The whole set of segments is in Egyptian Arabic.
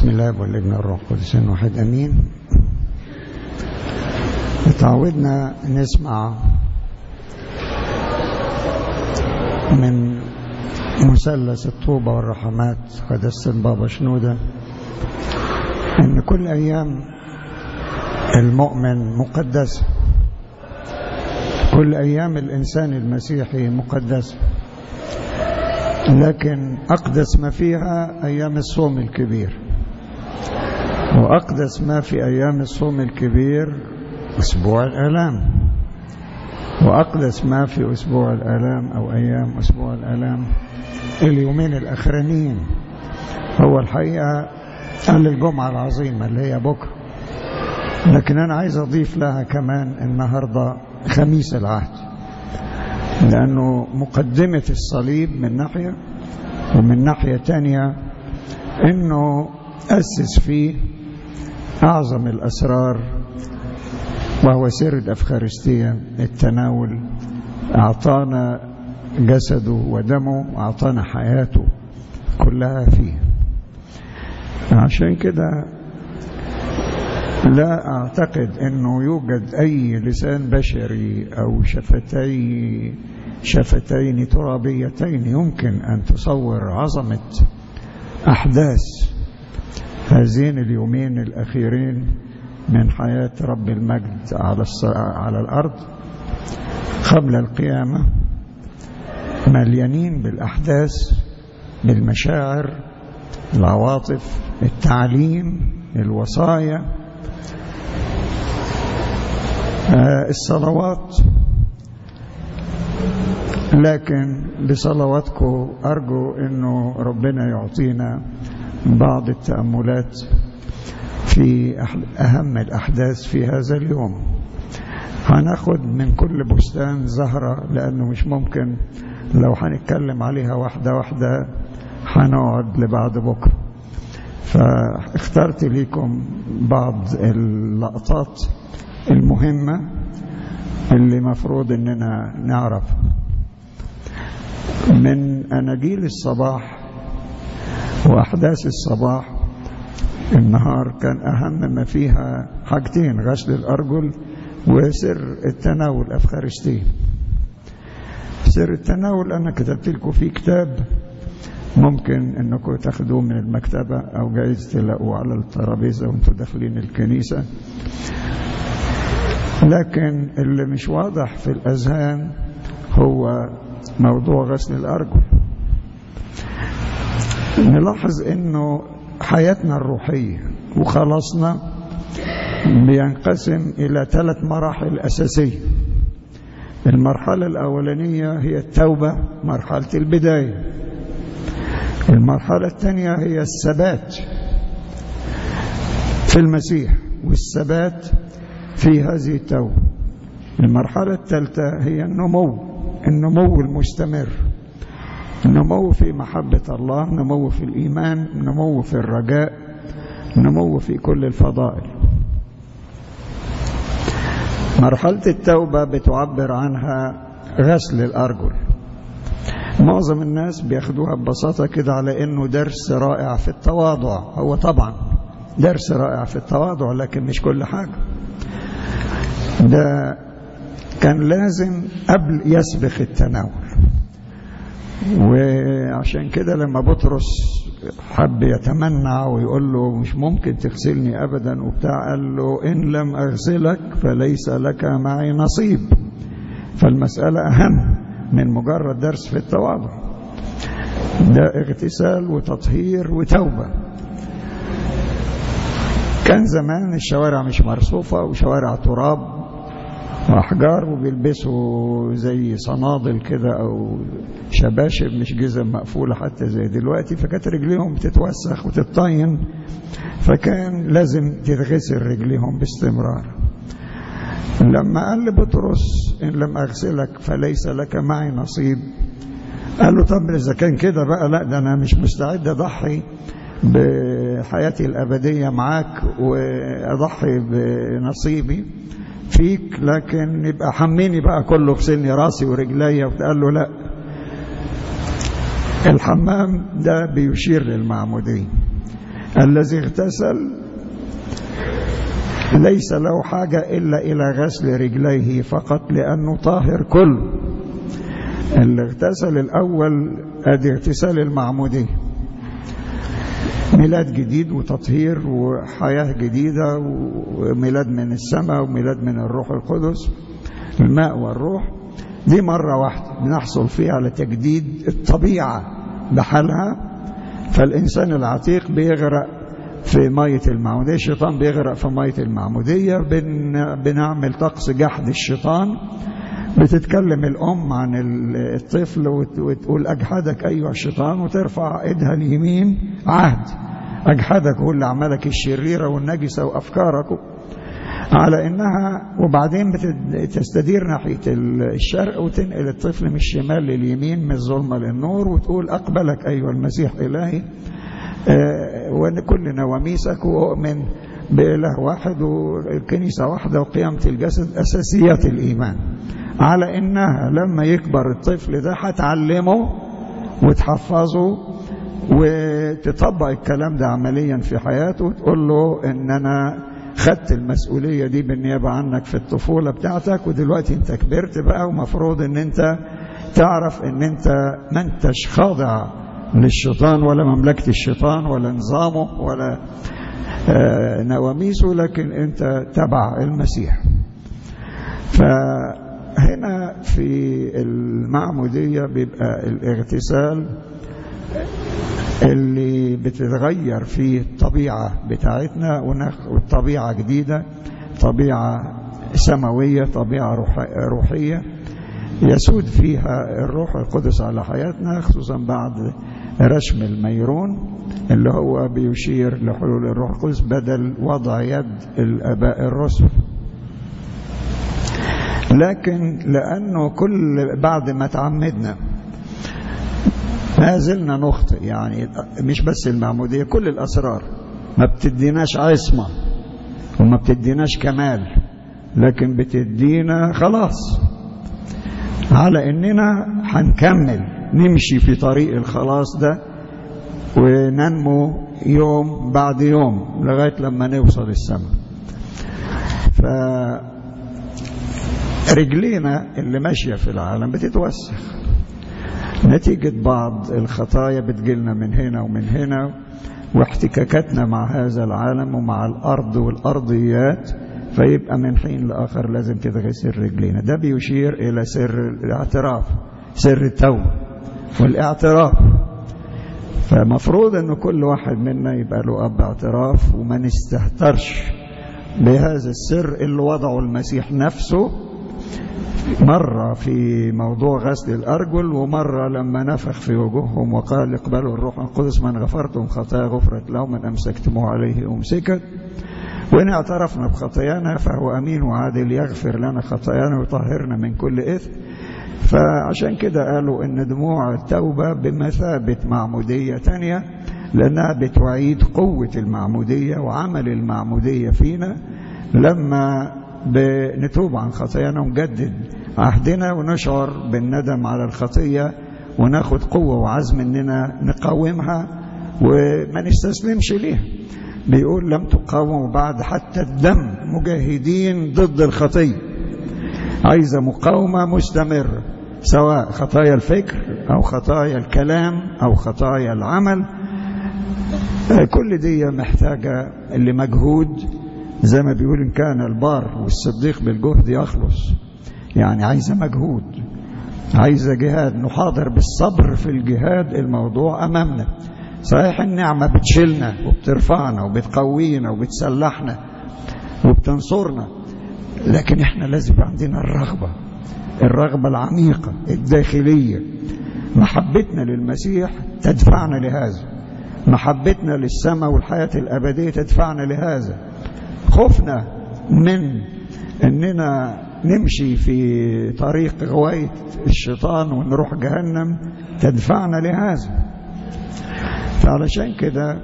بسم الله والابن الروح القدس واحد امين تعودنا نسمع من مثلث الطوبة والرحمات قداسة البابا شنودة ان كل ايام المؤمن مقدسة كل ايام الانسان المسيحي مقدسه لكن أقدس ما فيها أيام الصوم الكبير وأقدس ما في أيام الصوم الكبير أسبوع الآلام وأقدس ما في أسبوع الآلام أو أيام أسبوع الآلام اليومين الأخرانيين هو الحقيقة قال الجمعة العظيمة اللي هي بكرة لكن أنا عايز أضيف لها كمان النهاردة خميس العهد لأنه مقدمة الصليب من ناحية ومن ناحية تانية أنه أسس فيه أعظم الأسرار وهو سر الأفخارستية التناول أعطانا جسده ودمه أعطانا حياته كلها فيه عشان كده لا أعتقد أنه يوجد أي لسان بشري أو شفتي شفتين ترابيتين يمكن أن تصور عظمة أحداث هذين اليومين الأخيرين من حياة رب المجد على على الأرض قبل القيامة مليانين بالأحداث بالمشاعر العواطف التعليم الوصايا الصلوات لكن بصلواتكم أرجو أنه ربنا يعطينا بعض التأملات في أهم الأحداث في هذا اليوم هناخد من كل بستان زهرة لأنه مش ممكن لو هنتكلم عليها واحدة واحدة هنقعد لبعد بكرة فاخترت لكم بعض اللقطات المهمة اللي مفروض اننا نعرف من اناجيل الصباح واحداث الصباح النهار كان اهم ما فيها حاجتين غسل الارجل وسر التناول افخارستيه سر التناول انا كتبت لكم فيه كتاب ممكن انكم تاخدوه من المكتبه او جايز تلاقوه على الترابيزه وانتم داخلين الكنيسه لكن اللي مش واضح في الأذهان هو موضوع غسل الأرجل نلاحظ أنه حياتنا الروحية وخلاصنا بينقسم إلى ثلاث مراحل أساسية المرحلة الأولانية هي التوبة مرحلة البداية المرحلة الثانية هي الثبات في المسيح والثبات في هذه التوبة المرحلة الثالثة هي النمو النمو المستمر النمو في محبة الله نمو في الإيمان نمو في الرجاء نمو في كل الفضائل مرحلة التوبة بتعبر عنها غسل الأرجل معظم الناس بياخدوها ببساطة كده على إنه درس رائع في التواضع هو طبعا درس رائع في التواضع لكن مش كل حاجة ده كان لازم قبل يسبخ التناول وعشان كده لما بطرس حب يتمنع ويقول له مش ممكن تغسلني ابدا وبتاع قال له ان لم اغسلك فليس لك معي نصيب فالمساله اهم من مجرد درس في التواضع ده اغتسال وتطهير وتوبه كان زمان الشوارع مش مرصوفه وشوارع تراب واحجار وبيلبسوا زي صنادل كده او شباشب مش جزم مقفوله حتى زي دلوقتي فكانت رجليهم بتتوسخ وتتطين فكان لازم تتغسل رجليهم باستمرار لما قال لبطرس ان لم اغسلك فليس لك معي نصيب قال له طب اذا كان كده بقى لا ده انا مش مستعد اضحي بحياتي الابديه معاك واضحي بنصيبي فيك لكن يبقى حميني بقى كله غسلني راسي ورجليا وقال له لا الحمام ده بيشير للمعمودية الذي اغتسل ليس له حاجة إلا إلى غسل رجليه فقط لأنه طاهر كله اللي اغتسل الأول أدي اغتسال المعمودية ميلاد جديد وتطهير وحياة جديدة وميلاد من السماء وميلاد من الروح القدس الماء والروح دي مرة واحدة بنحصل فيها على تجديد الطبيعة بحالها فالإنسان العتيق بيغرق في مية المعمودية الشيطان بيغرق في مية المعمودية بن بنعمل طقس جحد الشيطان بتتكلم الأم عن الطفل وتقول أجحدك أيها الشيطان وترفع إيدها اليمين عهد أجحدك هو اللي عملك الشريرة والنجسة وأفكارك على إنها وبعدين بتستدير ناحية الشرق وتنقل الطفل من الشمال لليمين من الظلمة للنور وتقول أقبلك أيها المسيح إلهي وكل نواميسك وأؤمن بإله واحد والكنيسة واحدة وقيامة الجسد أساسيات الإيمان على إنها لما يكبر الطفل ده هتعلمه وتحفظه وتطبق الكلام ده عمليا في حياته وتقول له إن أنا خدت المسؤولية دي بالنيابة عنك في الطفولة بتاعتك ودلوقتي انت كبرت بقى ومفروض ان انت تعرف ان انت ما انتش خاضع للشيطان ولا مملكة الشيطان ولا نظامه ولا نواميسه لكن انت تبع المسيح فهنا في المعمودية بيبقى الاغتسال اللي بتتغير فيه الطبيعة بتاعتنا والطبيعة جديدة طبيعة سماوية طبيعة روحية يسود فيها الروح القدس على حياتنا خصوصا بعد رشم الميرون اللي هو بيشير لحلول الروح القدس بدل وضع يد الآباء الرسل لكن لأنه كل بعد ما تعمدنا ما زلنا نخطئ يعني مش بس المعمودية كل الأسرار ما بتديناش عصمة وما بتديناش كمال لكن بتدينا خلاص على اننا هنكمل نمشي في طريق الخلاص ده وننمو يوم بعد يوم لغاية لما نوصل السماء فرجلينا اللي ماشية في العالم بتتوسخ نتيجة بعض الخطايا بتجيلنا من هنا ومن هنا واحتكاكاتنا مع هذا العالم ومع الأرض والأرضيات فيبقى من حين لآخر لازم تتغسل رجلينا ده بيشير إلى سر الاعتراف سر التوبة والاعتراف فمفروض أن كل واحد منا يبقى له أب اعتراف وما نستهترش بهذا السر اللي وضعه المسيح نفسه مرة في موضوع غسل الأرجل ومرة لما نفخ في وجوههم وقال اقبلوا الروح القدس من غفرتم خطايا غفرت له من أمسكتموه عليه أمسكت وإن اعترفنا بخطايانا فهو أمين وعادل يغفر لنا خطايانا ويطهرنا من كل إثم فعشان كده قالوا إن دموع التوبة بمثابة معمودية تانية لأنها بتعيد قوة المعمودية وعمل المعمودية فينا لما بنتوب عن خطايانا ونجدد عهدنا ونشعر بالندم على الخطية وناخد قوة وعزم اننا نقاومها وما نستسلمش ليها بيقول لم تقاوموا بعد حتى الدم مجاهدين ضد الخطية عايزة مقاومة مستمرة سواء خطايا الفكر أو خطايا الكلام أو خطايا العمل كل دي محتاجة لمجهود زي ما بيقول إن كان البار والصديق بالجهد يخلص يعني عايزة مجهود عايزة جهاد نحاضر بالصبر في الجهاد الموضوع أمامنا صحيح النعمة بتشيلنا وبترفعنا وبتقوينا وبتسلحنا وبتنصرنا لكن احنا لازم عندنا الرغبة الرغبة العميقة الداخلية محبتنا للمسيح تدفعنا لهذا محبتنا للسماء والحياة الأبدية تدفعنا لهذا خوفنا من أننا نمشي في طريق غواية الشيطان ونروح جهنم تدفعنا لهذا فعلشان كده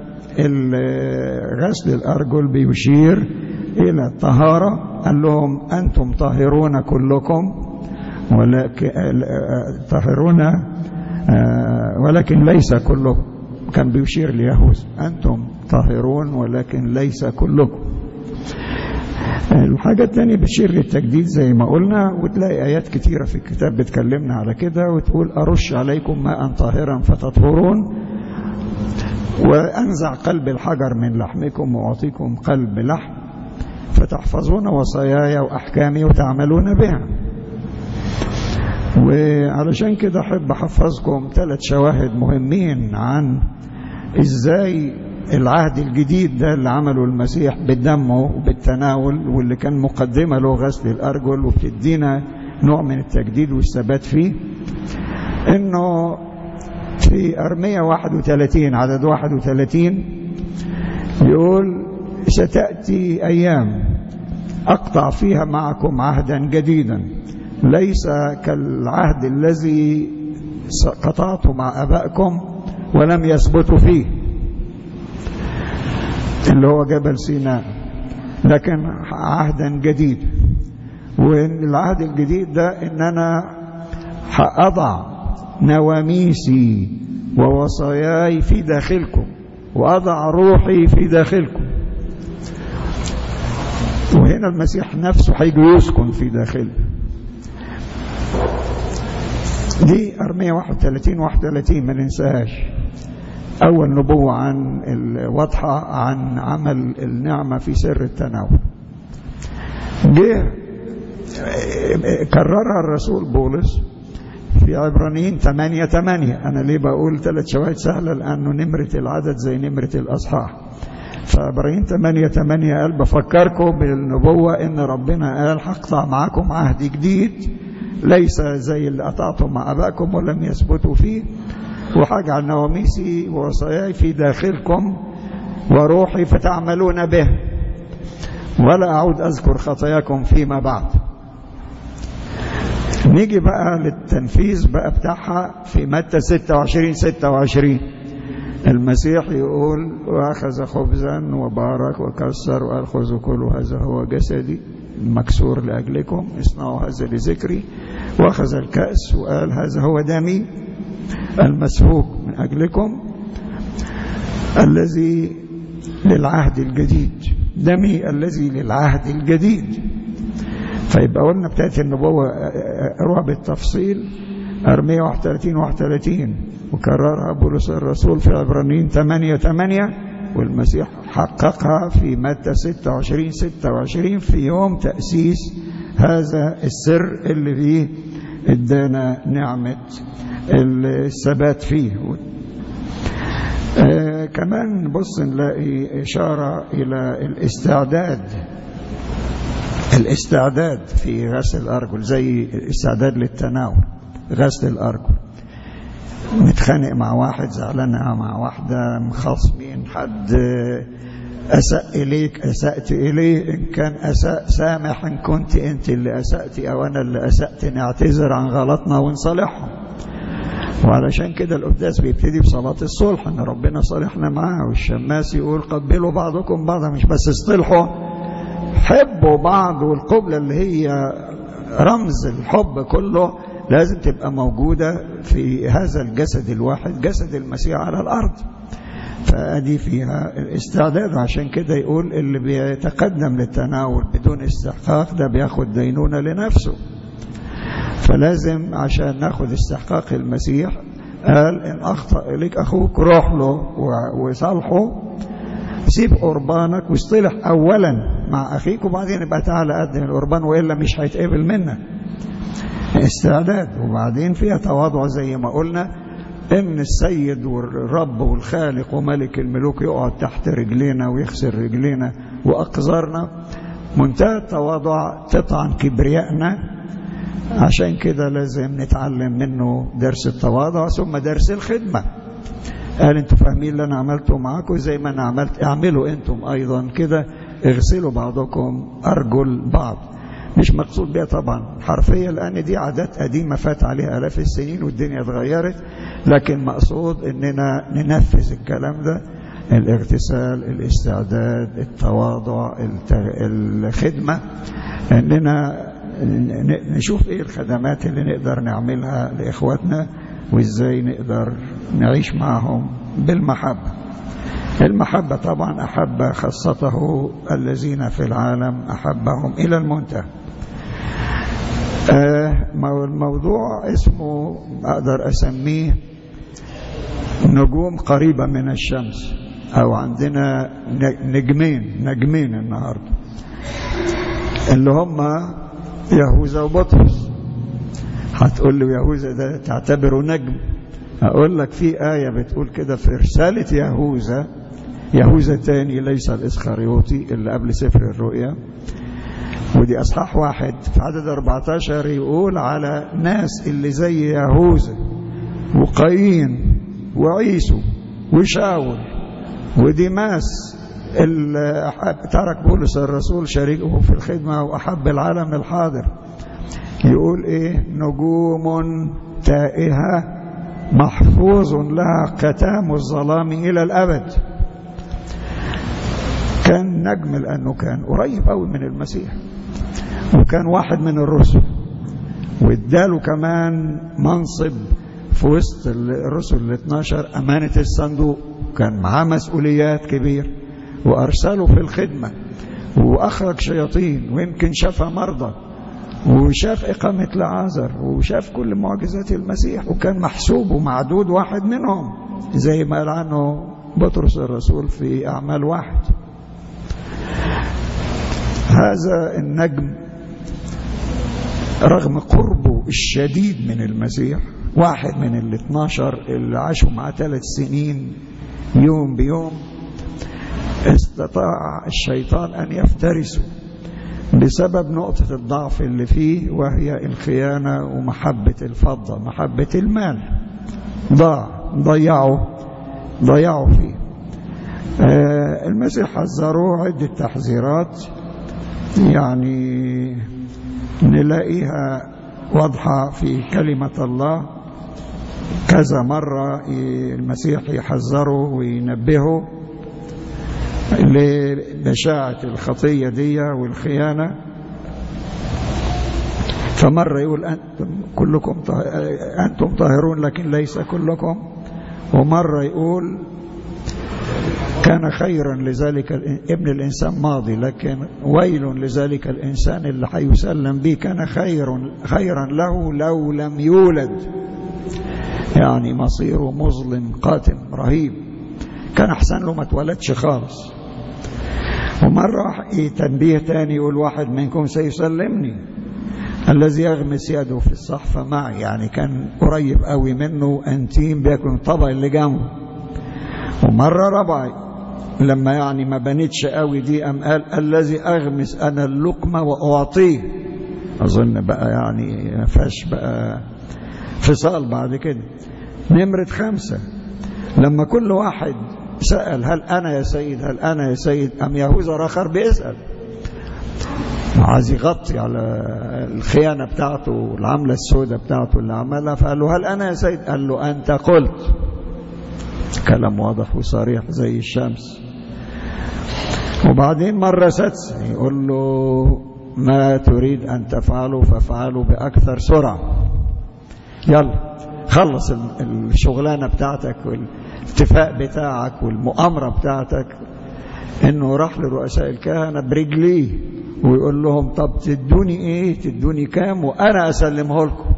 غسل الأرجل بيشير إلى الطهارة قال لهم أنتم طاهرون كلكم ولكن طاهرون ولكن ليس كلكم كان بيشير ليهوذا أنتم طاهرون ولكن ليس كلكم الحاجة الثانية بتشير للتجديد زي ما قلنا وتلاقي آيات كتيرة في الكتاب بتكلمنا على كده وتقول أرش عليكم ماء طاهرا فتطهرون وأنزع قلب الحجر من لحمكم وأعطيكم قلب لحم فتحفظون وصاياي وأحكامي وتعملون بها وعلشان كده أحب أحفظكم ثلاث شواهد مهمين عن إزاي العهد الجديد ده اللي عمله المسيح بدمه وبالتناول واللي كان مقدمة له غسل الأرجل وبتدينا نوع من التجديد والثبات فيه إنه في أرمية 31 عدد 31 يقول ستأتي أيام أقطع فيها معكم عهدا جديدا ليس كالعهد الذي قطعته مع أبائكم ولم يثبتوا فيه اللي هو جبل سيناء لكن عهدا جديد والعهد الجديد ده ان انا هأضع نواميسي ووصاياي في داخلكم وأضع روحي في داخلكم وهنا المسيح نفسه هيجي يسكن في داخله دي أرمية 31 31 ما ننساهاش أول نبوة عن واضحة عن عمل النعمة في سر التناول جه كررها الرسول بولس في عبرانيين 8 8 أنا ليه بقول ثلاث شواهد سهلة لأنه نمرة العدد زي نمرة الأصحاح فعبرانيين 8 8 قال بفكركم بالنبوة إن ربنا قال هقطع معاكم عهد جديد ليس زي اللي قطعته مع أبائكم ولم يثبتوا فيه وهجعل نواميسي ووصاياي في داخلكم وروحي فتعملون به ولا أعود أذكر خطاياكم فيما بعد نيجي بقى للتنفيذ بقى بتاعها في متى 26 26 المسيح يقول وأخذ خبزا وبارك وكسر وقال خذوا كلوا هذا هو جسدي المكسور لأجلكم اصنعوا هذا لذكري وأخذ الكأس وقال هذا هو دمي المسفوك من أجلكم الذي للعهد الجديد دمي الذي للعهد الجديد فيبقى قلنا بتاعت النبوة روى بالتفصيل أرمية 31 31 وكررها بولس الرسول في عبرانيين 8 8 والمسيح حققها في متى 26 26 في يوم تأسيس هذا السر اللي فيه ادانا نعمة الثبات فيه آه كمان بص نلاقي إشارة إلى الاستعداد الاستعداد في غسل الأرجل زي الاستعداد للتناول غسل الأرجل متخانق مع واحد زعلان مع واحدة مخاصمين حد أساء إليك أسأت إليه إن كان أساء سامح إن كنت أنت اللي أسأتي أو أنا اللي أسأت نعتذر عن غلطنا ونصالحهم وعلشان كده القداس بيبتدي بصلاة الصلح إن ربنا صالحنا معاه والشماس يقول قبلوا بعضكم بعضا مش بس اصطلحوا حبوا بعض والقبلة اللي هي رمز الحب كله لازم تبقى موجودة في هذا الجسد الواحد جسد المسيح على الأرض فأدي فيها الاستعداد عشان كده يقول اللي بيتقدم للتناول بدون استحقاق ده بياخد دينونة لنفسه فلازم عشان ناخد استحقاق المسيح قال إن أخطأ إليك أخوك روح له وصالحه سيب قربانك واصطلح أولا مع أخيك وبعدين يبقى تعالى قدم القربان وإلا مش هيتقبل منك استعداد وبعدين فيها تواضع زي ما قلنا ان السيد والرب والخالق وملك الملوك يقعد تحت رجلينا ويغسل رجلينا واقذارنا منتهى التواضع تطعن كبريائنا عشان كده لازم نتعلم منه درس التواضع ثم درس الخدمة قال انتوا فاهمين اللي انا عملته معاكم زي ما انا عملت اعملوا انتم ايضا كده اغسلوا بعضكم ارجل بعض مش مقصود بها طبعا حرفيا لأن دي عادات قديمة فات عليها آلاف السنين والدنيا اتغيرت لكن مقصود إننا ننفذ الكلام ده الاغتسال الاستعداد التواضع الخدمة إننا نشوف إيه الخدمات اللي نقدر نعملها لإخواتنا وإزاي نقدر نعيش معهم بالمحبة المحبة طبعا أحب خاصته الذين في العالم أحبهم إلى المنتهى الموضوع اسمه أقدر أسميه نجوم قريبة من الشمس أو عندنا نجمين نجمين النهاردة اللي هم يهوذا وبطرس هتقول له يهوذا ده تعتبره نجم أقول لك في آية بتقول كده في رسالة يهوذا يهوذا الثاني ليس الإسخريوطي اللي قبل سفر الرؤيا ودي أصحاح واحد في عدد 14 يقول على ناس اللي زي يهوذا وقايين وعيسو وشاول وديماس اللي ترك بولس الرسول شريكه في الخدمة وأحب العالم الحاضر يقول إيه نجوم تائهة محفوظ لها كتام الظلام إلى الأبد كان نجم لأنه كان قريب قوي من المسيح وكان واحد من الرسل واداله كمان منصب في وسط الرسل ال 12 أمانة الصندوق كان معاه مسؤوليات كبير وأرسله في الخدمة وأخرج شياطين ويمكن شفى مرضى وشاف إقامة لعازر وشاف كل معجزات المسيح وكان محسوب ومعدود واحد منهم زي ما قال عنه بطرس الرسول في أعمال واحد هذا النجم رغم قربه الشديد من المسيح واحد من ال 12 اللي عاشوا معاه ثلاث سنين يوم بيوم استطاع الشيطان أن يفترسه بسبب نقطة الضعف اللي فيه وهي الخيانة ومحبة الفضة محبة المال ضاع ضيعه ضيعه فيه آه المسيح حذره عدة تحذيرات يعني نلاقيها واضحة في كلمة الله كذا مرة المسيح يحذره وينبهه لبشاعة الخطية دي والخيانة فمرة يقول أنتم كلكم أنتم طاهرون لكن ليس كلكم ومرة يقول كان خيرا لذلك ابن الإنسان ماضي لكن ويل لذلك الإنسان اللي هيسلم به كان خير خيرا له لو لم يولد يعني مصيره مظلم قاتم رهيب كان أحسن له ما اتولدش خالص ومرة تنبيه تاني يقول واحد منكم سيسلمني الذي يغمس يده في الصحفة معي يعني كان قريب قوي منه أنتيم بيكون الطبق اللي جنبه ومرة ربع لما يعني ما بنتش قوي دي أم قال الذي أغمس أنا اللقمة وأعطيه أظن بقى يعني ما فيهاش بقى فصال بعد كده نمرة خمسة لما كل واحد سأل هل أنا يا سيد هل أنا يا سيد أم يهوذا آخر بيسأل عايز يغطي على الخيانة بتاعته والعملة السوداء بتاعته اللي عملها فقال له هل أنا يا سيد قال له أنت قلت كلام واضح وصريح زي الشمس وبعدين مرة سادسة يقول له ما تريد أن تفعله فافعله بأكثر سرعة يلا خلص الشغلانة بتاعتك والاتفاق بتاعك والمؤامرة بتاعتك انه راح لرؤساء الكهنة برجليه ويقول لهم طب تدوني ايه تدوني كام وانا اسلمه لكم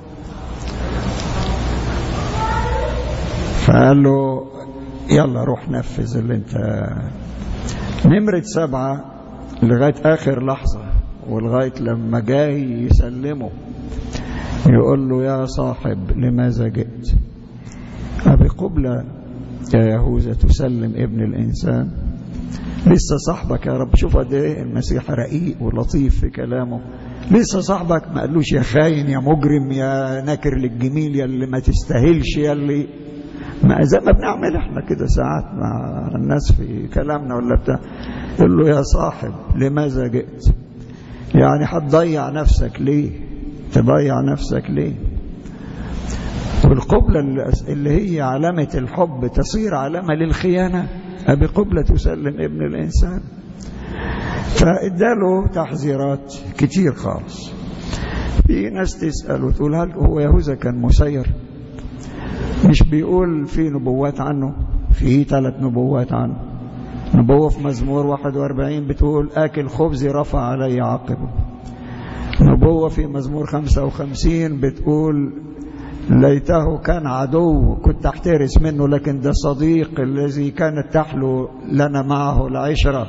فقال له يلا روح نفذ اللي انت نمرة سبعة لغاية آخر لحظة ولغاية لما جاي يسلمه يقول له يا صاحب لماذا جئت أبي قبلة يا يهوذا تسلم ابن الإنسان لسه صاحبك يا رب شوف قد ايه المسيح رقيق ولطيف في كلامه لسه صاحبك ما قالوش يا خاين يا مجرم يا ناكر للجميل يا اللي ما تستاهلش يا اللي ما زي ما بنعمل احنا كده ساعات مع الناس في كلامنا ولا بتاع يقول له يا صاحب لماذا جئت يعني هتضيع نفسك ليه تضيع نفسك ليه والقبلة اللي هي علامة الحب تصير علامة للخيانة أبي قبلة تسلم ابن الإنسان فإداله تحذيرات كتير خالص في ناس تسأل وتقول هل هو يهوذا كان مسير مش بيقول في نبوات عنه في ثلاث نبوات عنه نبوة في مزمور 41 بتقول آكل خبزي رفع علي عقبه نبوة في مزمور 55 بتقول ليته كان عدو كنت احترس منه لكن ده صديق الذي كانت تحلو لنا معه العشرة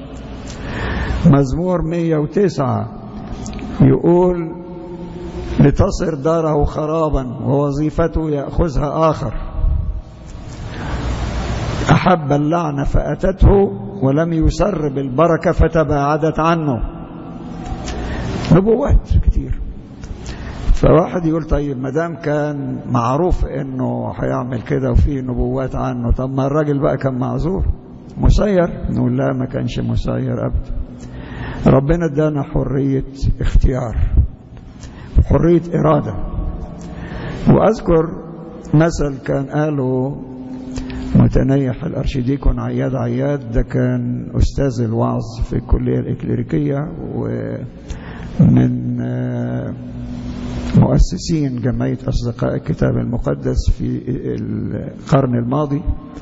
مزمور 109 يقول لتصر داره خرابا ووظيفته يأخذها آخر أحب اللعنة فأتته ولم يسر بالبركة فتباعدت عنه نبوات كتير فواحد يقول طيب ما دام كان معروف انه هيعمل كده وفي نبوات عنه طب ما الراجل بقى كان معذور مسير نقول لا ما كانش مسير ابدا ربنا ادانا حريه اختيار حريه اراده واذكر مثل كان قاله متنيح الارشيديكون عياد عياد ده كان استاذ الوعظ في الكليه الاكليريكيه ومن مؤسسين جمعية أصدقاء الكتاب المقدس في القرن الماضي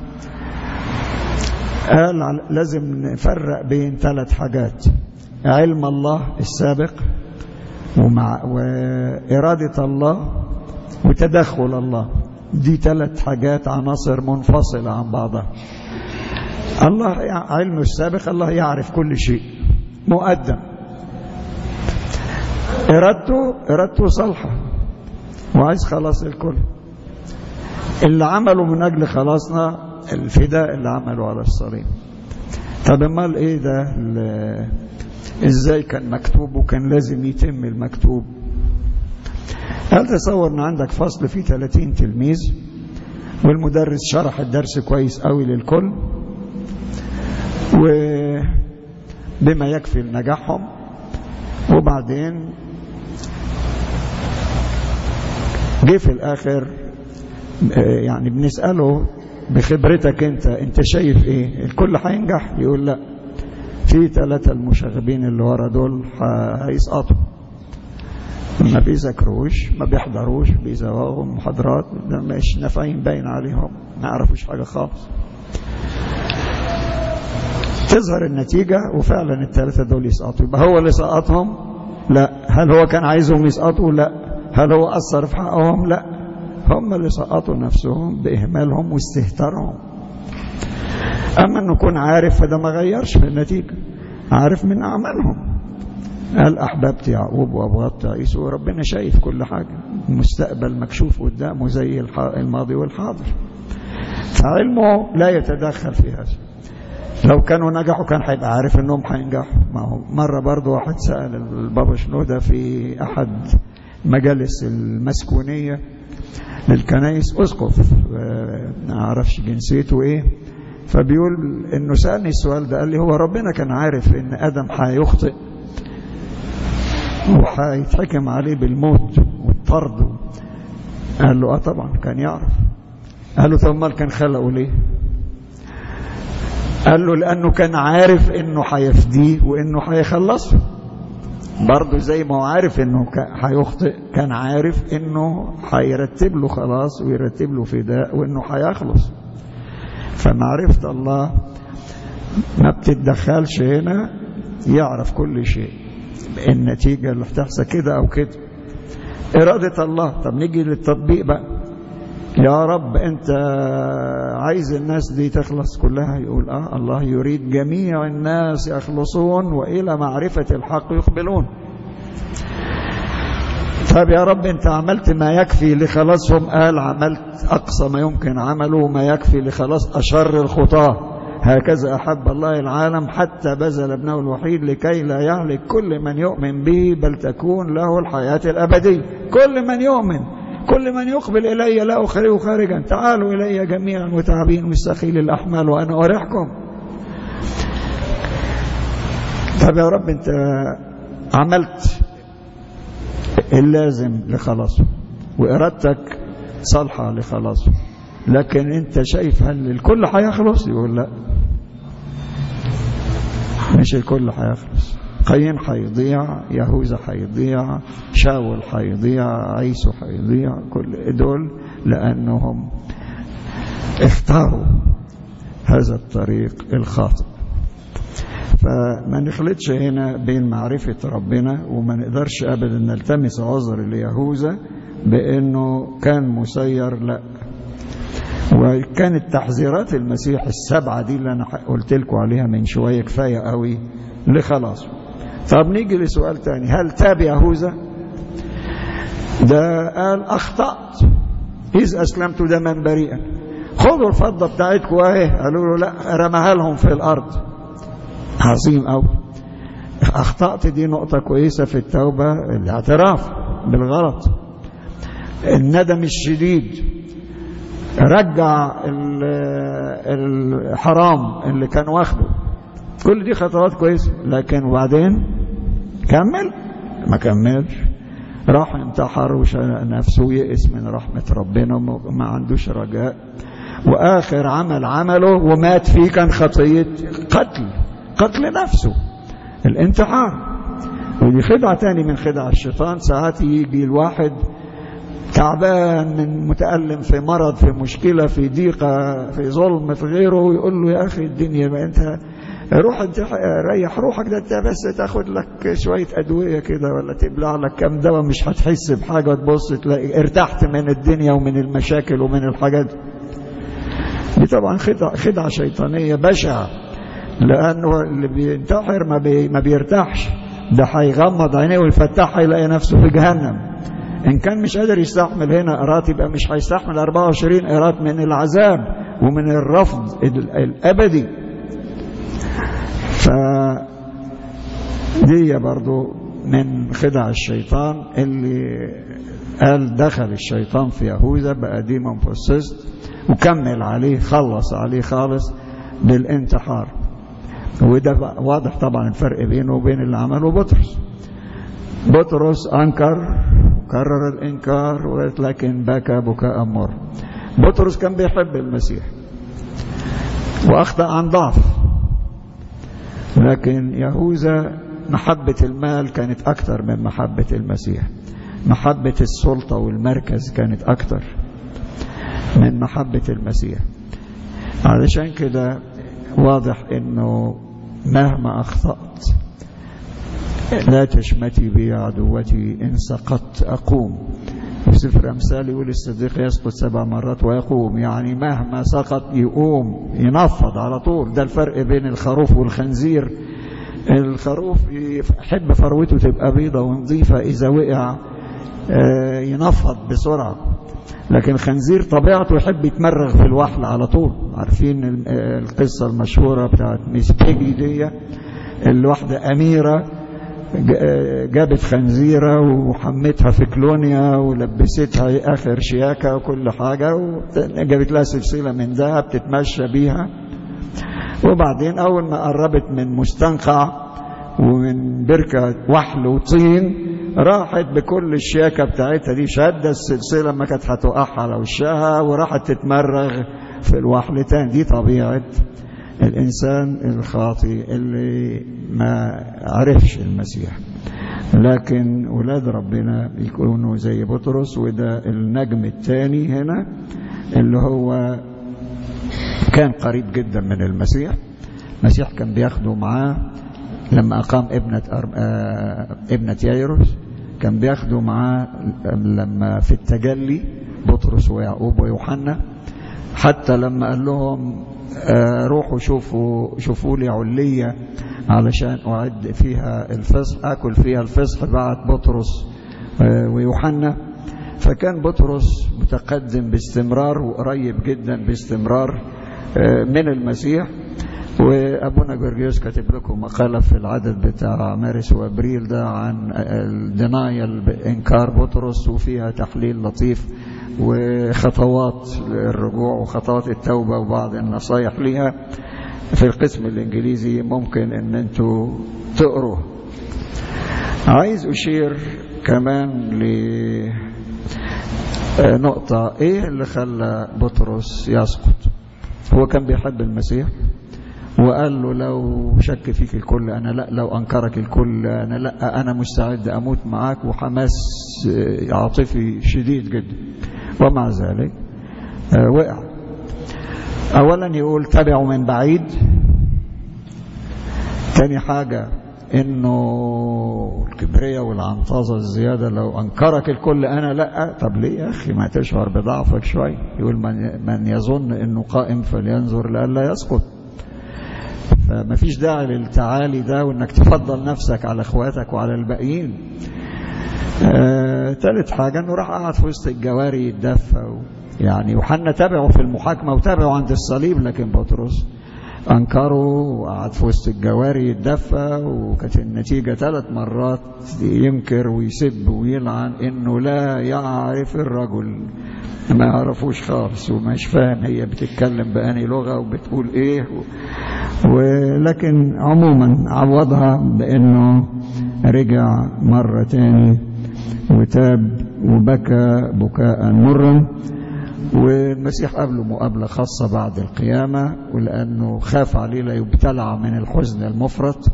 قال لازم نفرق بين ثلاث حاجات علم الله السابق ومع وإرادة الله وتدخل الله دي ثلاث حاجات عناصر منفصلة عن بعضها الله علمه السابق الله يعرف كل شيء مقدم إرادته إرادته صالحة وعايز خلاص الكل اللي عمله من أجل خلاصنا الفداء اللي عمله على الصليب طب امال ايه ده ازاي كان مكتوب وكان لازم يتم المكتوب هل تصور ان عندك فصل فيه 30 تلميذ والمدرس شرح الدرس كويس قوي للكل وبما يكفي لنجاحهم وبعدين جه في الاخر يعني بنساله بخبرتك انت انت شايف ايه الكل هينجح يقول لا في ثلاثة المشاغبين اللي ورا دول هيسقطوا ما بيذاكروش ما بيحضروش بيزوغوا محاضرات ده مش نافعين باين عليهم ما يعرفوش حاجة خالص تظهر النتيجة وفعلا الثلاثة دول يسقطوا يبقى هو اللي سقطهم لا هل هو كان عايزهم يسقطوا لا هل هو أثر في حقهم لا هم اللي سقطوا نفسهم بإهمالهم واستهتارهم أما أنه يكون عارف فده ما غيرش في النتيجة عارف من أعمالهم قال أحببت يعقوب وأبغضت عيسو وربنا شايف كل حاجة المستقبل مكشوف قدامه زي الماضي والحاضر فعلمه لا يتدخل في هذا لو كانوا نجحوا كان هيبقى عارف انهم هينجحوا ما هو مره برضه واحد سال البابا شنوده في احد مجالس المسكونيه للكنائس اسقف ما اعرفش جنسيته ايه فبيقول انه سالني السؤال ده قال لي هو ربنا كان عارف ان ادم هيخطئ وهيتحكم عليه بالموت والطرد قال له اه طبعا كان يعرف قال له طب امال كان خلقه ليه قال له لأنه كان عارف إنه هيفديه وإنه هيخلصه برضه زي ما هو عارف إنه هيخطئ كان عارف إنه هيرتب له خلاص ويرتب له فداء وإنه هيخلص فمعرفة الله ما بتتدخلش هنا يعرف كل شيء النتيجة اللي هتحصل كده أو كده إرادة الله طب نيجي للتطبيق بقى يا رب انت عايز الناس دي تخلص كلها يقول اه الله يريد جميع الناس يخلصون والى معرفه الحق يقبلون طب يا رب انت عملت ما يكفي لخلاصهم قال عملت اقصى ما يمكن عمله ما يكفي لخلاص اشر الخطاه هكذا احب الله العالم حتى بذل ابنه الوحيد لكي لا يهلك كل من يؤمن به بل تكون له الحياه الابديه كل من يؤمن كل من يقبل إلي لا أخرجه خارجا تعالوا إلي جميعا متعبين مستخيل الأحمال وأنا أريحكم طب يا رب أنت عملت اللازم لخلاصه وإرادتك صالحة لخلاصه لكن أنت شايف هل الكل هيخلص يقول لا مش الكل هيخلص قايين هيضيع يهوذا هيضيع شاول هيضيع عيسو هيضيع كل دول لانهم اختاروا هذا الطريق الخاطئ فما نخلطش هنا بين معرفة ربنا وما نقدرش أبدا نلتمس عذر ليهوذا بأنه كان مسير لا وكانت تحذيرات المسيح السبعة دي اللي أنا قلت لكم عليها من شوية كفاية قوي لخلاص طب نيجي لسؤال تاني هل تاب يهوذا ده قال أخطأت إذ أسلمت دما بريئا خذوا الفضة بتاعتكم اهي قالوا له لا رماها لهم في الأرض عظيم أوي أخطأت دي نقطة كويسة في التوبة الاعتراف بالغلط الندم الشديد رجع الحرام اللي كان واخده كل دي خطوات كويسة لكن وبعدين كمل ما كملش راح انتحر وشنق نفسه ويئس من رحمة ربنا وما عندوش رجاء وآخر عمل عمله ومات فيه كان خطية قتل قتل نفسه الانتحار ودي خدعة تاني من خدع الشيطان ساعات يجي الواحد تعبان من متألم في مرض في مشكلة في ضيقة في ظلم في غيره ويقول له يا أخي الدنيا ما أنت روح انت ريح روحك ده انت بس تاخد لك شوية أدوية كده ولا تبلع لك كام دواء مش هتحس بحاجة وتبص تلاقي ارتحت من الدنيا ومن المشاكل ومن الحاجات دي طبعا خدعة, خدعة شيطانية بشعة لأنه اللي بينتحر ما, بي ما بيرتاحش ده هيغمض عينيه ويفتحها يلاقي نفسه في جهنم إن كان مش قادر يستحمل هنا قرات يبقى مش هيستحمل 24 قرات من العذاب ومن الرفض الأبدي ف دي برضو من خدع الشيطان اللي قال دخل الشيطان في يهوذا بقى ديمون بوسست وكمل عليه خلص عليه خالص بالانتحار وده واضح طبعا الفرق بينه وبين اللي عمله بطرس بطرس أنكر كرر الإنكار لكن بكى بكاء مر بطرس كان بيحب المسيح وأخطأ عن ضعف لكن يهوذا محبة المال كانت أكثر من محبة المسيح محبة السلطة والمركز كانت أكثر من محبة المسيح علشان كده واضح انه مهما اخطأت لا تشمتي بي عدوتي ان سقطت اقوم في سفر امثال يقول الصديق يسقط سبع مرات ويقوم يعني مهما سقط يقوم ينفض على طول ده الفرق بين الخروف والخنزير الخروف يحب فروته تبقى بيضة ونظيفة إذا وقع ينفض بسرعة لكن الخنزير طبيعته يحب يتمرغ في الوحل على طول عارفين القصة المشهورة بتاعت ميس بيجي دي الواحدة أميرة جابت خنزيرة وحمتها في كلونيا ولبستها آخر شياكة وكل حاجة وجابت لها سلسلة من ذهب تتمشى بيها وبعدين أول ما قربت من مستنقع ومن بركة وحل وطين راحت بكل الشياكة بتاعتها دي شادة السلسلة ما كانت هتوقعها على وشها وراحت تتمرغ في الوحل تاني دي طبيعة الإنسان الخاطي اللي ما عرفش المسيح لكن ولاد ربنا بيكونوا زي بطرس وده النجم الثاني هنا اللي هو كان قريب جدا من المسيح المسيح كان بياخده معاه لما أقام ابنة ابنة يايروس كان بياخده معاه لما في التجلي بطرس ويعقوب ويوحنا حتى لما قال لهم روحوا شوفوا شوفوا لي علية علشان أعد فيها الفصح أكل فيها الفصح بعد بطرس ويوحنا فكان بطرس متقدم باستمرار وقريب جدا باستمرار من المسيح وابونا جورجيوس كاتب لكم مقاله في العدد بتاع مارس وابريل ده عن الدنايل بانكار بطرس وفيها تحليل لطيف وخطوات الرجوع وخطوات التوبه وبعض النصايح ليها في القسم الانجليزي ممكن ان انتوا تقروا عايز اشير كمان لنقطه ايه اللي خلى بطرس يسقط هو كان بيحب المسيح وقال له لو شك فيك الكل أنا لا لو أنكرك الكل أنا لا أنا مستعد أموت معاك وحماس عاطفي شديد جدا ومع ذلك وقع أولا يقول تبعوا من بعيد تاني حاجة انه الكبرياء والعنطازة الزيادة لو انكرك الكل انا لا طب ليه يا اخي ما تشعر بضعفك شوي يقول من, من يظن انه قائم فلينظر لألا يسقط فما فيش داعي للتعالي ده وانك تفضل نفسك على اخواتك وعلى الباقيين آه، ثالث حاجة انه راح قعد في وسط الجواري يتدفى و... يعني وحنا تابعه في المحاكمة وتابعه عند الصليب لكن بطرس أنكروا وقعد في وسط الجواري يتدفى وكانت النتيجة ثلاث مرات ينكر ويسب ويلعن إنه لا يعرف الرجل ما يعرفوش خالص ومش فاهم هي بتتكلم بأني لغة وبتقول إيه ولكن عموما عوضها بأنه رجع مرة تاني وتاب وبكى بكاء مرا والمسيح قابله مقابلة خاصة بعد القيامة ولأنه خاف عليه لا يبتلع من الحزن المفرط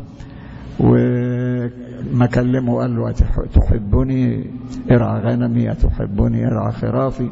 وما كلمه قال له تحبني ارعى غنمي أتحبني ارعى خرافي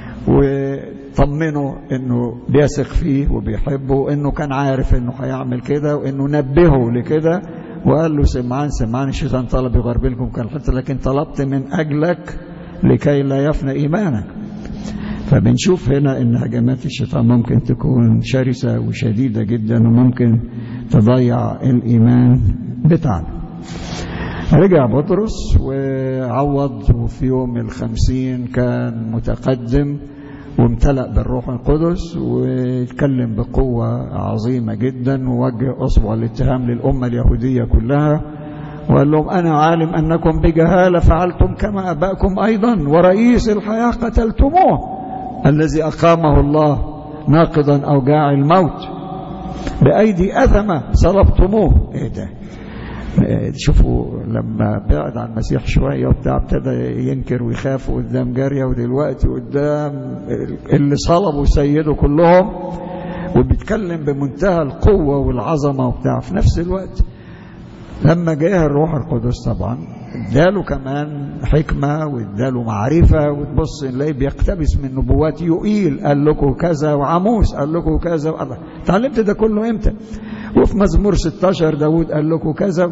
وطمنه انه بيثق فيه وبيحبه وانه كان عارف انه هيعمل كده وانه نبهه لكده وقال له سمعان سمعان الشيطان طلب يغربلكم كان حتى لكن طلبت من اجلك لكي لا يفنى ايمانك فبنشوف هنا ان هجمات الشيطان ممكن تكون شرسة وشديدة جدا وممكن تضيع الإيمان بتاعنا رجع بطرس وعوض وفي يوم الخمسين كان متقدم وامتلأ بالروح القدس واتكلم بقوة عظيمة جدا ووجه أصبع الاتهام للأمة اليهودية كلها وقال لهم أنا عالم أنكم بجهالة فعلتم كما أباكم أيضا ورئيس الحياة قتلتموه الذي أقامه الله ناقضا أوجاع الموت بأيدي أثمة صلبتموه إيه ده شوفوا لما بعد عن المسيح شوية وبتاع ابتدى ينكر ويخاف قدام جارية ودلوقتي قدام اللي صلبوا سيده كلهم وبيتكلم بمنتهى القوة والعظمة وبتاع في نفس الوقت لما جاء الروح القدس طبعا اداله كمان حكمة واداله معرفة وتبص نلاقيه بيقتبس من نبوات يقيل قال لكم كذا وعموس قال لكم كذا الله اتعلمت ده كله امتى وفي مزمور 16 داود قال لكم كذا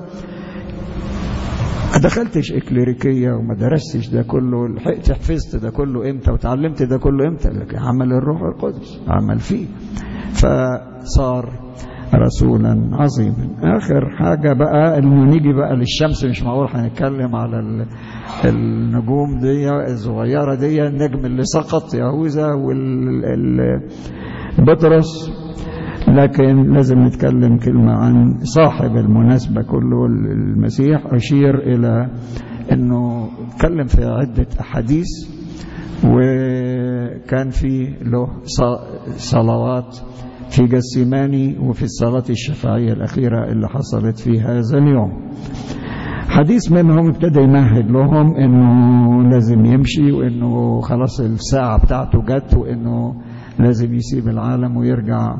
ما دخلتش اكليريكية وما درستش ده كله لحقت حفظت ده كله امتى وتعلمت ده كله امتى لكن عمل الروح القدس عمل فيه فصار رسولا عظيما اخر حاجة بقى انه نيجي بقى للشمس مش معقول هنتكلم على النجوم دي الصغيرة دي النجم اللي سقط يهوذا والبطرس لكن لازم نتكلم كلمة عن صاحب المناسبة كله المسيح أشير إلى أنه اتكلم في عدة أحاديث وكان في له صلوات في جسيماني وفي الصلاة الشفاعية الأخيرة اللي حصلت في هذا اليوم حديث منهم ابتدى يمهد لهم انه لازم يمشي وانه خلاص الساعة بتاعته جت وانه لازم يسيب العالم ويرجع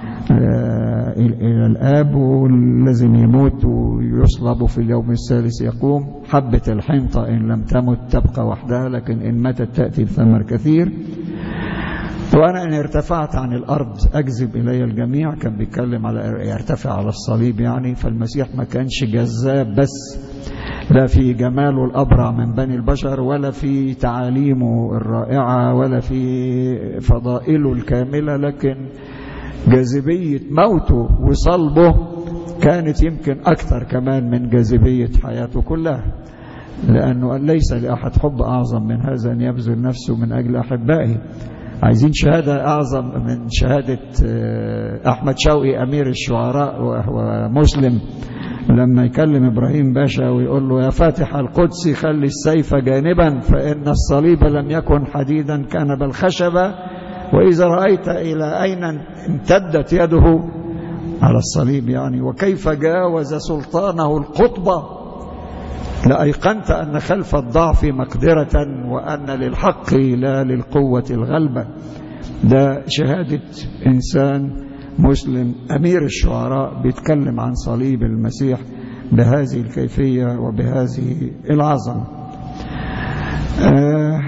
إلى الآب ولازم يموت ويصلب في اليوم الثالث يقوم حبة الحنطة إن لم تمت تبقى وحدها لكن إن ماتت تأتي بثمر كثير وأنا إن ارتفعت عن الأرض أجذب إلي الجميع كان بيتكلم على يرتفع على الصليب يعني فالمسيح ما كانش جذاب بس لا في جماله الأبرع من بني البشر ولا في تعاليمه الرائعة ولا في فضائله الكاملة لكن جاذبية موته وصلبه كانت يمكن أكثر كمان من جاذبية حياته كلها لأنه ليس لأحد حب أعظم من هذا أن يبذل نفسه من أجل أحبائه عايزين شهادة أعظم من شهادة أحمد شوقي أمير الشعراء وهو مسلم لما يكلم إبراهيم باشا ويقول له يا فاتح القدس خلي السيف جانبا فإن الصليب لم يكن حديدا كان بل خشبا وإذا رأيت إلى أين امتدت يده على الصليب يعني وكيف جاوز سلطانه القطبة لأيقنت أن خلف الضعف مقدرة وأن للحق لا للقوة الغلبة ده شهادة إنسان مسلم أمير الشعراء بيتكلم عن صليب المسيح بهذه الكيفية وبهذه العظمة آه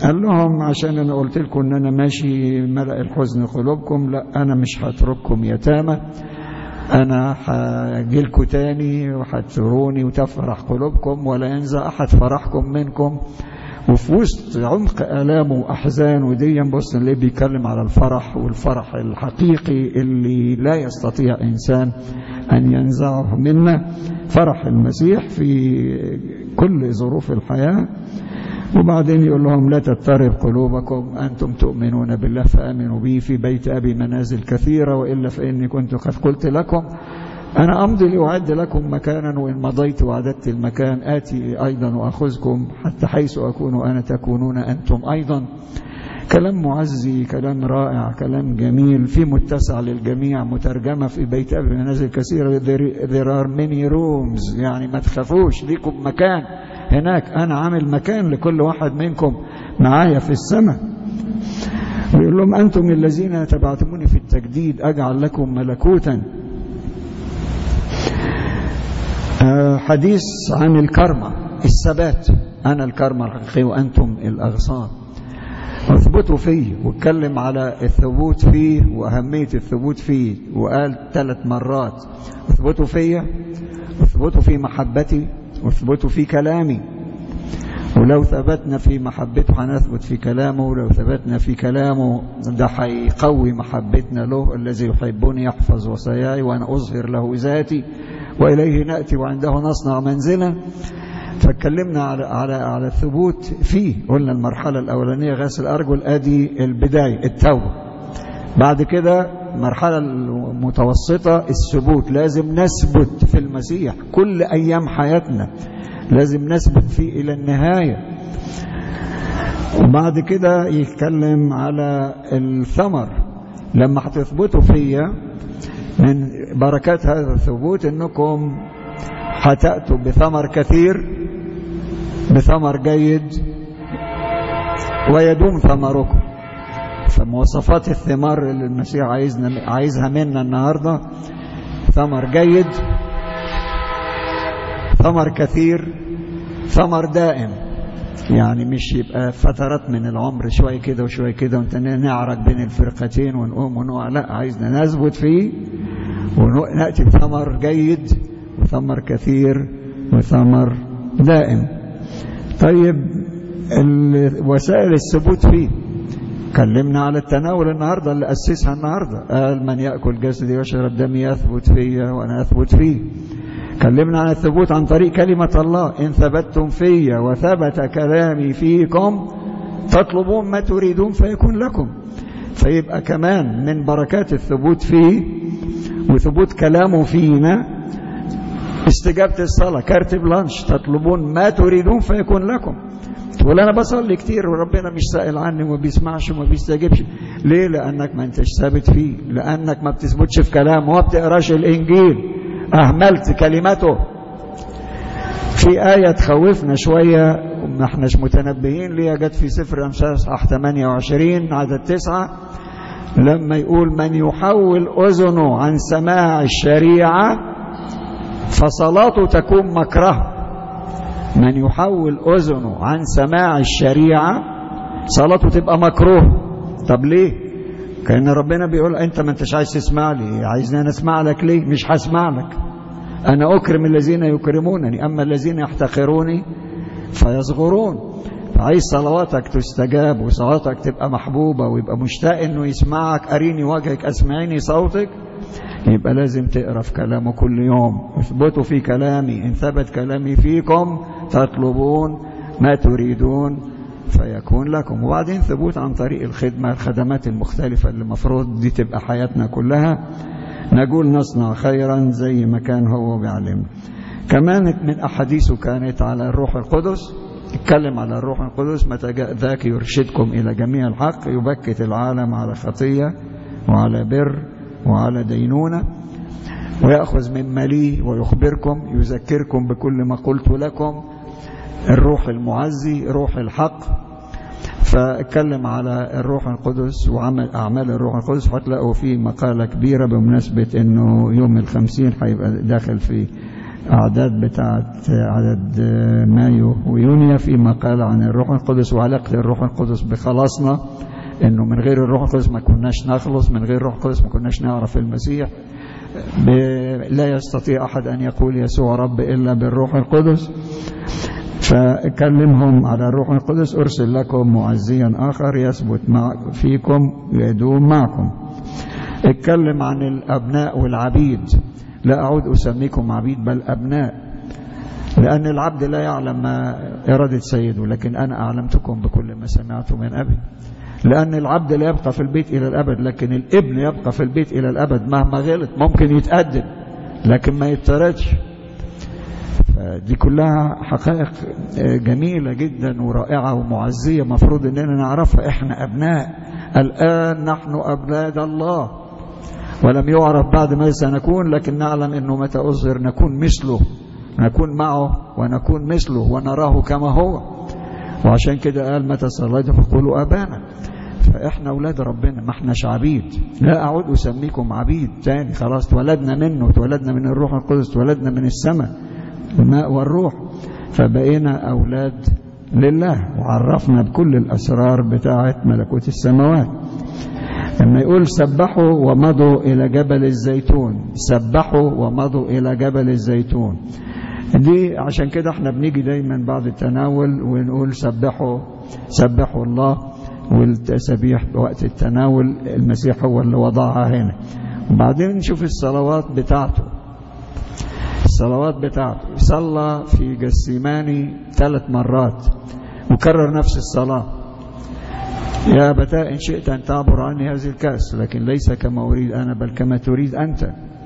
قال لهم عشان انا قلت لكم ان انا ماشي ملأ الحزن قلوبكم لا انا مش هترككم يتامى انا هاجي لكم تاني وهتزوروني وتفرح قلوبكم ولا ينزع احد فرحكم منكم وفي وسط عمق آلامه وأحزانه ودي بص اللي بيتكلم على الفرح والفرح الحقيقي اللي لا يستطيع إنسان أن ينزعه منا فرح المسيح في كل ظروف الحياة وبعدين يقول لهم لا تضطرب قلوبكم أنتم تؤمنون بالله فآمنوا بي في بيت أبي منازل كثيرة وإلا فإني كنت قد قلت لكم أنا أمضي لأعد لكم مكانا وإن مضيت وعددت المكان آتي أيضا وأخذكم حتى حيث أكون أنا تكونون أنتم أيضا كلام معزي كلام رائع كلام جميل في متسع للجميع مترجمة في بيت أبي منازل كثيرة there are many rooms يعني ما تخافوش ليكم مكان هناك أنا عامل مكان لكل واحد منكم معايا في السماء ويقول لهم أنتم الذين تبعتموني في التجديد أجعل لكم ملكوتا حديث عن الكرمة الثبات أنا الكرمة الحقيقي وأنتم الأغصان واثبتوا فيه واتكلم على الثبوت فيه وأهمية الثبوت فيه وقال ثلاث مرات اثبتوا فيا واثبتوا في محبتي واثبتوا في كلامي ولو ثبتنا في محبته هنثبت في كلامه ولو ثبتنا في كلامه ده هيقوي محبتنا له الذي يحبني يحفظ وصاياي وأنا أظهر له ذاتي وإليه نأتي وعنده نصنع منزلا فاتكلمنا على على على الثبوت فيه قلنا المرحلة الأولانية غسل الأرجل أدي البداية التوبة بعد كده المرحلة المتوسطة الثبوت لازم نثبت في المسيح كل أيام حياتنا لازم نثبت فيه إلى النهاية وبعد كده يتكلم على الثمر لما هتثبتوا فيا من بركات هذا الثبوت انكم هتأتوا بثمر كثير بثمر جيد ويدوم ثمركم فمواصفات الثمار اللي المسيح عايزنا عايزها منا النهارده ثمر جيد ثمر كثير ثمر دائم يعني مش يبقى فترات من العمر شوية كده وشوية كده وانت نعرج بين الفرقتين ونقوم ونقع لا عايزنا نثبت فيه ونأتي بثمر جيد وثمر كثير وثمر دائم طيب وسائل الثبوت فيه كلمنا على التناول النهاردة اللي أسسها النهاردة قال من يأكل جسدي ويشرب دمي يثبت فيا وأنا أثبت فيه كلمنا عن الثبوت عن طريق كلمة الله إن ثبتتم فيا وثبت كلامي فيكم تطلبون ما تريدون فيكون لكم فيبقى كمان من بركات الثبوت فيه وثبوت كلامه فينا استجابة الصلاة كارت بلانش تطلبون ما تريدون فيكون لكم تقول أنا بصلي كتير وربنا مش سائل عني وما بيسمعش وما بيستجيبش ليه لأنك ما انتش ثابت فيه لأنك ما بتثبتش في كلامه وما بتقراش الإنجيل أهملت كلمته في آية تخوفنا شوية ما احناش متنبهين ليها جت في سفر أمثال أصحاح 28 عدد تسعة لما يقول من يحول أذنه عن سماع الشريعة فصلاته تكون مكره من يحول أذنه عن سماع الشريعة صلاته تبقى مكروه طب ليه كأن ربنا بيقول أنت ما أنتش عايز تسمع لي عايزني أنا أسمع لك ليه مش هسمع لك أنا أكرم الذين يكرمونني أما الذين يحتقروني فيصغرون فعايز صلواتك تستجاب وصلاتك تبقى محبوبة ويبقى مشتاق أنه يسمعك أريني وجهك أسمعيني صوتك يبقى لازم تقرأ في كلامه كل يوم اثبتوا في كلامي إن ثبت كلامي فيكم تطلبون ما تريدون فيكون لكم وبعدين ثبوت عن طريق الخدمة الخدمات المختلفة اللي المفروض دي تبقى حياتنا كلها نقول نصنع خيرا زي ما كان هو بيعلمنا كمان من أحاديثه كانت على الروح القدس اتكلم على الروح القدس متى جاء ذاك يرشدكم إلى جميع الحق يبكت العالم على خطية وعلى بر وعلى دينونة ويأخذ من مليه ويخبركم يذكركم بكل ما قلت لكم الروح المعزي روح الحق فاتكلم على الروح القدس وعمل أعمال الروح القدس هتلاقوا فيه مقالة كبيرة بمناسبة أنه يوم الخمسين هيبقى داخل في أعداد بتاعت عدد مايو ويونيو فيما قال عن الروح القدس وعلاقة الروح القدس بخلاصنا انه من غير الروح القدس ما كناش نخلص من غير الروح القدس ما كناش نعرف المسيح لا يستطيع أحد أن يقول يسوع رب إلا بالروح القدس فكلمهم على الروح القدس أرسل لكم معزيا آخر يثبت مع فيكم يدوم معكم اتكلم عن الأبناء والعبيد لا أعود أسميكم عبيد بل أبناء لأن العبد لا يعلم ما إرادة سيده لكن أنا أعلمتكم بكل ما سمعت من أبي لأن العبد لا يبقى في البيت إلى الأبد لكن الابن يبقى في البيت إلى الأبد مهما غلط ممكن يتقدم لكن ما يتردش دي كلها حقائق جميلة جدا ورائعة ومعزية مفروض أننا نعرفها إحنا أبناء الآن نحن أبناء الله ولم يعرف بعد ماذا سنكون لكن نعلم أنه متى أظهر نكون مثله نكون معه ونكون مثله ونراه كما هو وعشان كده قال متى صليتم فقولوا أبانا فإحنا أولاد ربنا ما احناش عبيد لا أعود أسميكم عبيد تاني خلاص اتولدنا منه اتولدنا من الروح القدس اتولدنا من السماء الماء والروح فبقينا أولاد لله وعرفنا بكل الأسرار بتاعة ملكوت السماوات لما يقول سبحوا ومضوا إلى جبل الزيتون سبحوا ومضوا إلى جبل الزيتون دي عشان كده احنا بنيجي دايما بعد التناول ونقول سبحوا سبحوا الله والتسبيح بوقت التناول المسيح هو اللي وضعها هنا وبعدين نشوف الصلوات بتاعته الصلوات بتاعته صلى في جسيماني ثلاث مرات وكرر نفس الصلاة يا أبتاء إن شئت أن تعبر عني هذه الكأس لكن ليس كما أريد أنا بل كما تريد أنت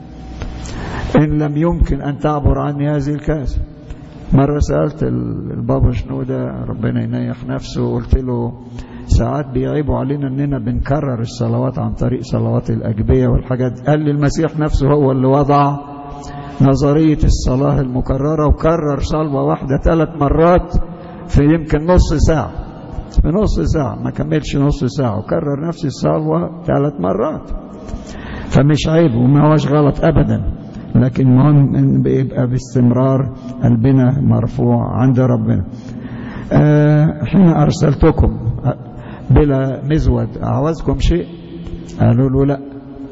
إن لم يمكن أن تعبر عني هذه الكأس مرة سألت البابا شنودة ربنا ينيح نفسه وقلت له ساعات بيعيبوا علينا اننا بنكرر الصلوات عن طريق صلوات الاجبيه والحاجات قال لي المسيح نفسه هو اللي وضع نظريه الصلاه المكرره وكرر صلوه واحده ثلاث مرات في يمكن نص ساعه في نص ساعه ما كملش نص ساعه وكرر نفس الصلوه ثلاث مرات فمش عيب وما هوش غلط ابدا لكن المهم بيبقى باستمرار قلبنا مرفوع عند ربنا أه حين ارسلتكم بلا مزود أعوزكم شيء قالوا له لا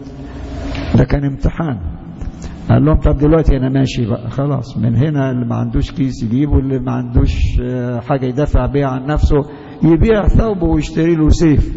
ده كان امتحان قال لهم طب دلوقتي أنا ماشي بقى خلاص من هنا اللي ما عندوش كيس يجيب واللي ما عندوش حاجة يدافع بيها عن نفسه يبيع ثوبه ويشتري له سيف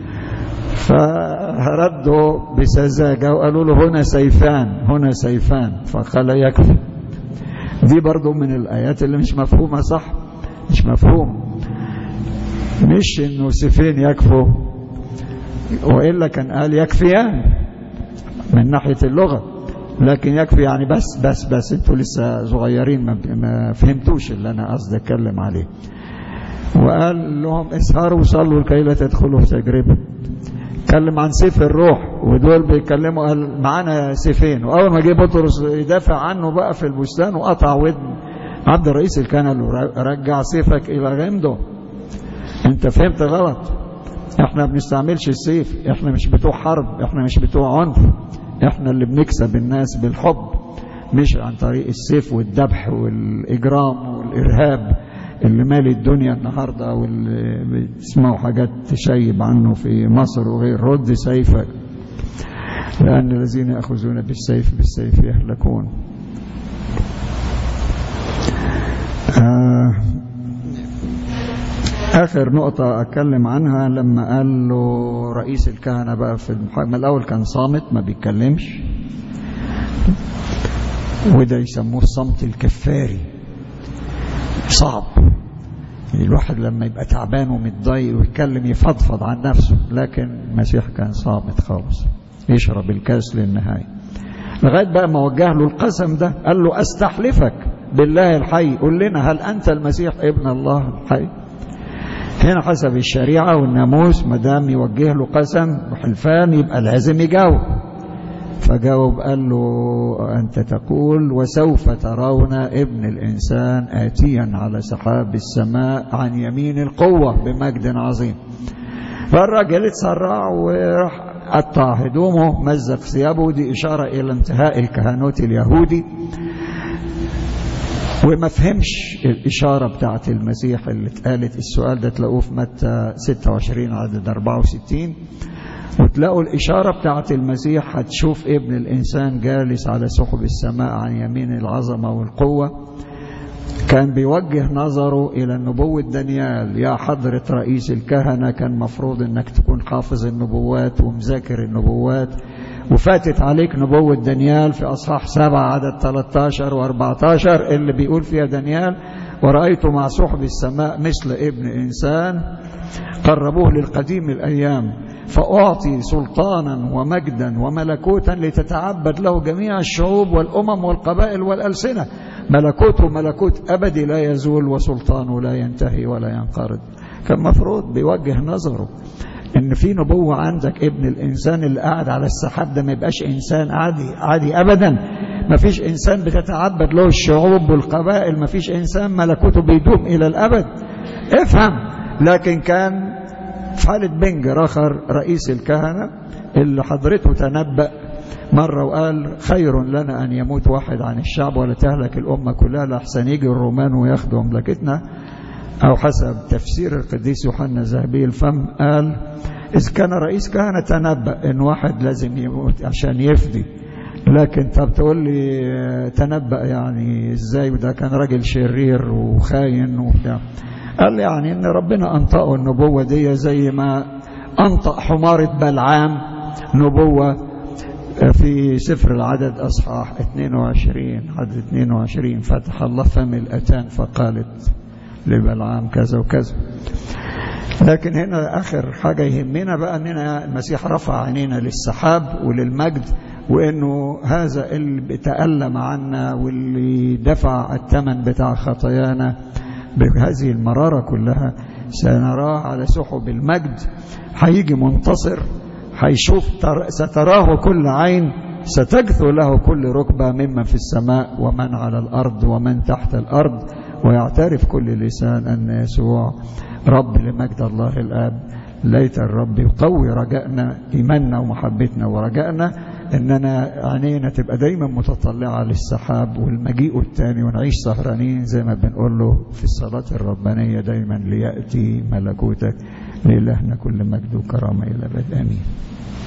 فردوا بسذاجة وقالوا له هنا سيفان هنا سيفان فقال يكفي دي برضو من الآيات اللي مش مفهومة صح مش مفهوم مش انه سيفين يكفوا والا كان قال يكفيان من ناحيه اللغه لكن يكفي يعني بس بس بس انتوا لسه صغيرين ما فهمتوش اللي انا قصدي اتكلم عليه وقال لهم اسهروا وصلوا لكي لا تدخلوا في تجربه اتكلم عن سيف الروح ودول بيتكلموا قال معانا سيفين واول ما جه بطرس يدافع عنه بقى في البستان وقطع ودن عبد الرئيس الكهنه رجع سيفك الى غمده انت فهمت غلط احنا بنستعملش السيف احنا مش بتوع حرب احنا مش بتوع عنف احنا اللي بنكسب الناس بالحب مش عن طريق السيف والذبح والاجرام والارهاب اللي مالي الدنيا النهارده واللي بتسمعوا حاجات تشيب عنه في مصر وغير رد سيفك لان الذين ياخذون بالسيف بالسيف يهلكون آه آخر نقطة أتكلم عنها لما قال له رئيس الكهنة بقى في المحاكمة الأول كان صامت ما بيتكلمش وده يسموه الصمت الكفاري صعب الواحد لما يبقى تعبان ومتضايق ويتكلم يفضفض عن نفسه لكن المسيح كان صامت خالص يشرب الكاس للنهاية لغاية بقى ما وجه له القسم ده قال له أستحلفك بالله الحي قل لنا هل أنت المسيح ابن الله الحي هنا حسب الشريعة والناموس ما دام يوجه له قسم وحلفان يبقى لازم يجاوب فجاوب قال له أنت تقول وسوف ترون ابن الإنسان آتيا على سحاب السماء عن يمين القوة بمجد عظيم فالراجل اتسرع وراح قطع هدومه مزق ثيابه دي إشارة إلى انتهاء الكهنوت اليهودي وما فهمش الإشارة بتاعت المسيح اللي اتقالت السؤال ده تلاقوه في متى 26 عدد 64 وتلاقوا الإشارة بتاعت المسيح هتشوف ابن الإنسان جالس على سحب السماء عن يمين العظمة والقوة كان بيوجه نظره إلى نبوة دانيال يا حضرة رئيس الكهنة كان مفروض أنك تكون حافظ النبوات ومذاكر النبوات وفاتت عليك نبوة دانيال في أصحاح سبعة عدد 13 و14 اللي بيقول فيها دانيال ورأيت مع سحب السماء مثل ابن إنسان قربوه للقديم الأيام فأعطي سلطانا ومجدا وملكوتا لتتعبد له جميع الشعوب والأمم والقبائل والألسنة ملكوته ملكوت أبدي لا يزول وسلطانه لا ينتهي ولا ينقرض كان مفروض بيوجه نظره ان في نبوة عندك ابن الانسان اللي قاعد على السحاب ده ما يبقاش انسان عادي عادي ابدا ما فيش انسان بتتعبد له الشعوب والقبائل ما فيش انسان ملكوته بيدوم الى الابد افهم لكن كان في حالة بنج رخر رئيس الكهنة اللي حضرته تنبأ مرة وقال خير لنا أن يموت واحد عن الشعب ولا تهلك الأمة كلها لأحسن يجي الرومان وياخدوا مملكتنا أو حسب تفسير القديس يوحنا الذهبي الفم قال إذا كان رئيس كهنة تنبأ إن واحد لازم يموت عشان يفدي لكن طب تقول لي تنبأ يعني إزاي وده كان راجل شرير وخاين وبتاع قال لي يعني إن ربنا أنطقه النبوة دي زي ما أنطق حمارة بلعام نبوة في سفر العدد أصحاح 22 عدد 22 فتح الله فم الأتان فقالت لبلعام كذا وكذا لكن هنا آخر حاجة يهمنا بقى أننا المسيح رفع عينينا للسحاب وللمجد وأنه هذا اللي تألم عنا واللي دفع الثمن بتاع خطايانا بهذه المرارة كلها سنراه على سحب المجد هيجي منتصر هيشوف ستراه كل عين ستجثو له كل ركبة ممن في السماء ومن على الأرض ومن تحت الأرض ويعترف كل لسان أن يسوع رب لمجد الله الآب ليت الرب يقوي رجائنا إيماننا ومحبتنا ورجائنا إننا عينينا تبقى دايما متطلعة للسحاب والمجيء الثاني ونعيش سهرانين زي ما بنقول له في الصلاة الربانية دايما ليأتي ملكوتك لإلهنا كل مجد وكرامة إلى الأبد آمين